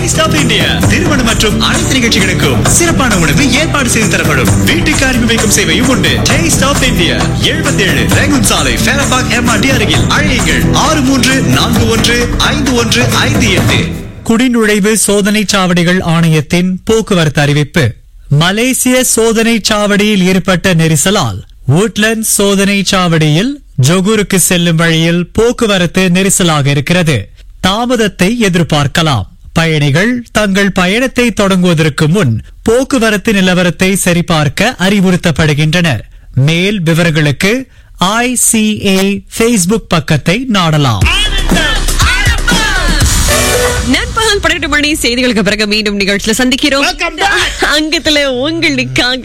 Taste of India திருமணம் மற்றும் அனைத்து நிகழ்ச்சிகளுக்கும் சிறப்பான உணவு ஏற்பாடு செய்து தரப்படும் வீட்டுக்கு அனுப்பி வைக்கும் சேவையும் உண்டு டேஸ்ட் ஆஃப் இந்தியா எழுபத்தி ஏழு ரேகுன் சாலை ஃபேரபாக் எம்ஆர்டி அருகில் அழையுங்கள் ஆறு மூன்று நான்கு ஒன்று ஐந்து ஒன்று ஐந்து எட்டு குடிநுழைவு சோதனை சாவடிகள் ஆணையத்தின் போக்குவரத்து அறிவிப்பு மலேசிய சோதனை சாவடியில் ஏற்பட்ட நெரிசலால் woodlands சோதனை சாவடியில் ஜொகூருக்கு செல்லும் வழியில் போக்குவரத்து நெரிசலாக இருக்கிறது தாமதத்தை எதிர்பார்க்கலாம் பயணிகள் தங்கள் பயணத்தை தொடங்குவதற்கு முன் போக்குவரத்து நிலவரத்தை சரிபார்க்க அறிவுறுத்தப்படுகின்றனர் மேல் விவரங்களுக்கு ஐசிஏ ஃபேஸ்புக் பக்கத்தை நாடலாம் நண்பகல் பன்னெண்டு மணி செய்திகளுக்கு பிறகு மீண்டும் நிகழ்ச்சியில சந்திக்கிறோம் அங்கத்துல உங்களுக்காக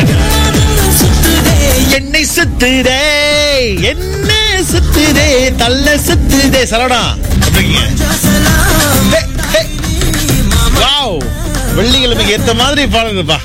என்னை சுத்துதே என்ன சுத்துதே தள்ள சுத்துதே சரவணா ஹே, ஹே. வாவ் வெள்ளிக்கிழமைக்கு ஏத்த மாதிரி பாடுங்கப்பா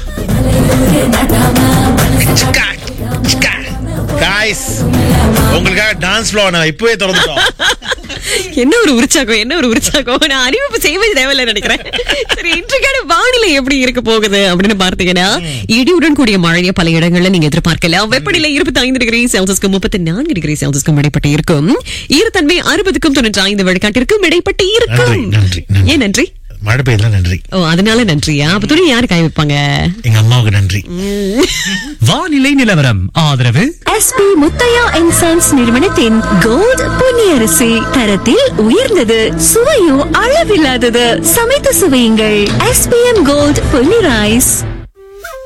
காய்ஸ் உங்களுக்காக டான்ஸ் ஃப்ளோ நான் இப்பவே திறந்துட்டோம் என்ன ஒரு உற்சாகம் என்ன ஒரு உற்சாகம் நான் அறிவிப்பு செய்வது தேவையில்லை நினைக்கிறேன் சரி இன்றைக்கான வானிலை எப்படி இருக்க போகுது அப்படின்னு பார்த்தீங்கன்னா இடியுடன் கூடிய மழையை பல இடங்கள்ல நீங்க எதிர்பார்க்கலாம் வெப்பநிலை இருபத்தி ஐந்து டிகிரி செல்சியஸ்க்கு முப்பத்தி நான்கு டிகிரி செல்சியஸ்க்கும் இடைப்பட்டு இருக்கும் ஈரத்தன்மை அறுபதுக்கும் தொண்ணூற்றி ஐந்து விழுக்காட்டிற்கும் இடைப்பட்டு இருக்கும் நன்றி, நன்றி, நன்றி. ஏன் நன்றி மழை பெய்யலாம் நன்றி ஓ அதனால நன்றியா அப்ப துணி யாரு காய வைப்பாங்க எங்க அம்மாவுக்கு நன்றி வானிலை நிலவரம் ஆதரவு எஸ்பி முத்தையா அண்ட் சன்ஸ் நிறுவனத்தின் கோல்ட் பொன்னியரிசி தரத்தில் உயர்ந்தது சுவையும் அளவில்லாதது சமைத்து சுவையுங்கள் எஸ்பிஎம் கோல்ட் பொன்னி ரைஸ்